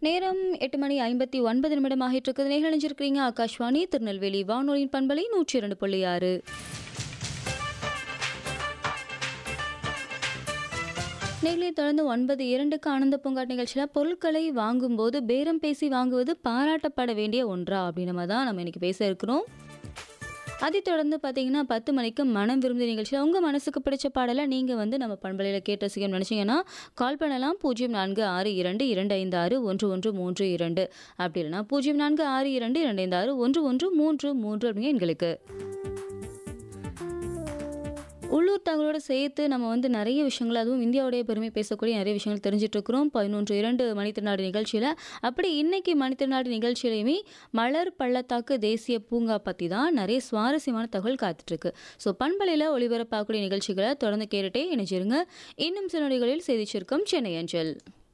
நேரம் எட்டு மணி ஐம்பத்தி ஒன்பது நிமிடம் ஆகிட்டு இருக்குது நிகழ்ச்சிருக்கிறீங்க ஆகாஷ்வாணி திருநெல்வேலி வானொலியின் பண்பலை நூற்றி இரண்டு புள்ளி ஆறு நேர்களை தொடர்ந்து ஒன்பது இரண்டுக்கு ஆனந்த பூங்காட் நிகழ்ச்சியில் பொருட்களை வாங்கும்போது பேரம் பேசி வாங்குவது பாராட்டப்பட வேண்டிய ஒன்றா அப்படின்னு தான் நம்ம இன்னைக்கு பேச இருக்கிறோம் அதைத் தொடர்ந்து பார்த்தீங்கன்னா பத்து மணிக்கு மனம் விரும்புகிற நிகழ்ச்சியில் உங்கள் மனசுக்கு பிடிச்ச பாடலை நீங்கள் வந்து நம்ம பண்பலையில் கேட்டு ரசிக்கணும்னு நினச்சிங்கன்னா கால் பண்ணலாம் பூஜ்ஜியம் நான்கு ஆறு இரண்டு இரண்டு ஐந்து ஆறு ஒன்று ஒன்று மூன்று இரண்டு அப்படி இல்லைனா பூஜ்ஜியம் நான்கு ஆறு இரண்டு இரண்டு ஐந்து ஆறு ஒன்று ஒன்று மூன்று மூன்று அப்படிங்க எங்களுக்கு உள்ளூர் தகவலோடு சேர்த்து நம்ம வந்து நிறைய விஷயங்கள் அதுவும் இந்தியாவுடைய பெருமை பேசக்கூடிய நிறைய விஷயங்கள் தெரிஞ்சிட்டு இருக்கிறோம் பதினொன்று இரண்டு மணித்திருநாடு நிகழ்ச்சியில் அப்படி இன்னைக்கு மணித்திருநாடு நிகழ்ச்சியிலையுமே மலர் பள்ளத்தாக்கு தேசிய பூங்கா பற்றி தான் நிறைய சுவாரஸ்யமான தகவல் காத்துட்ருக்கு ஸோ பண்பலையில் ஒளிபரப்பாகக்கூடிய நிகழ்ச்சிகளை தொடர்ந்து கேட்டுட்டே இணைச்சிருங்க இன்னும் சில நொடிகளில் செய்தி சுருக்கம் சென்னை அஞ்சல்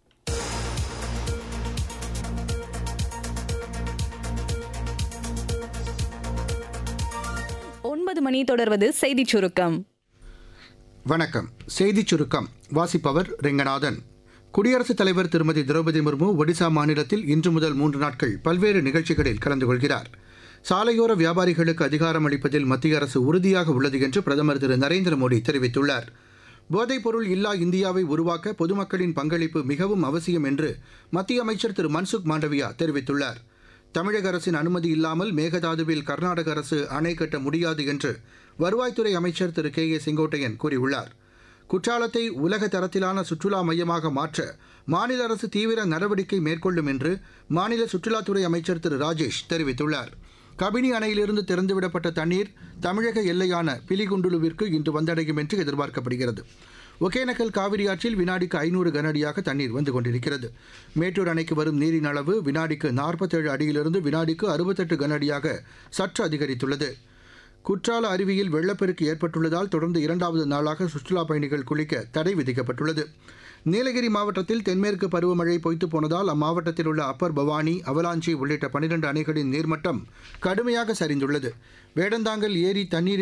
ஒன்பது மணி தொடர்வது செய்திச் சுருக்கம் வணக்கம் செய்திச் சுருக்கம் வாசிப்பவர் ரெங்கநாதன் குடியரசுத் தலைவர் திருமதி திரௌபதி முர்மு ஒடிசா மாநிலத்தில் இன்று முதல் மூன்று நாட்கள் பல்வேறு நிகழ்ச்சிகளில் கலந்து கொள்கிறார் சாலையோர வியாபாரிகளுக்கு அதிகாரம் அளிப்பதில் மத்திய அரசு உறுதியாக உள்ளது என்று பிரதமர் திரு நரேந்திர மோடி தெரிவித்துள்ளார் போதைப்பொருள் இல்லா இந்தியாவை உருவாக்க பொதுமக்களின் பங்களிப்பு மிகவும் அவசியம் என்று மத்திய அமைச்சர் திரு மன்சுக் மாண்டவியா தெரிவித்துள்ளார் தமிழக அரசின் அனுமதி இல்லாமல் மேகதாதுவில் கர்நாடக அரசு அணை கட்ட முடியாது என்று வருவாய்த்துறை அமைச்சர் திரு கே ஏ செங்கோட்டையன் கூறியுள்ளார் குற்றாலத்தை உலக தரத்திலான சுற்றுலா மையமாக மாற்ற மாநில அரசு தீவிர நடவடிக்கை மேற்கொள்ளும் என்று மாநில சுற்றுலாத்துறை அமைச்சர் திரு ராஜேஷ் தெரிவித்துள்ளார் கபினி அணையிலிருந்து திறந்துவிடப்பட்ட தண்ணீர் தமிழக எல்லையான பிலிகுண்டுலுவிற்கு இன்று வந்தடையும் என்று எதிர்பார்க்கப்படுகிறது ஒகேனக்கல் காவிரி ஆற்றில் வினாடிக்கு ஐநூறு கனஅடியாக தண்ணீர் வந்து கொண்டிருக்கிறது மேட்டூர் அணைக்கு வரும் நீரின் அளவு வினாடிக்கு நாற்பத்தேழு அடியிலிருந்து வினாடிக்கு அறுபத்தெட்டு கனஅடியாக சற்று அதிகரித்துள்ளது குற்றால அருவியில் வெள்ளப்பெருக்கு ஏற்பட்டுள்ளதால் தொடர்ந்து இரண்டாவது நாளாக சுற்றுலா பயணிகள் குளிக்க தடை விதிக்கப்பட்டுள்ளது நீலகிரி மாவட்டத்தில் தென்மேற்கு பருவமழை பொய்த்து போனதால் அம்மாவட்டத்தில் உள்ள அப்பர் பவானி அவலாஞ்சி உள்ளிட்ட பனிரெண்டு அணைகளின் நீர்மட்டம் கடுமையாக சரிந்துள்ளது வேடந்தாங்கல் ஏரி தண்ணீர்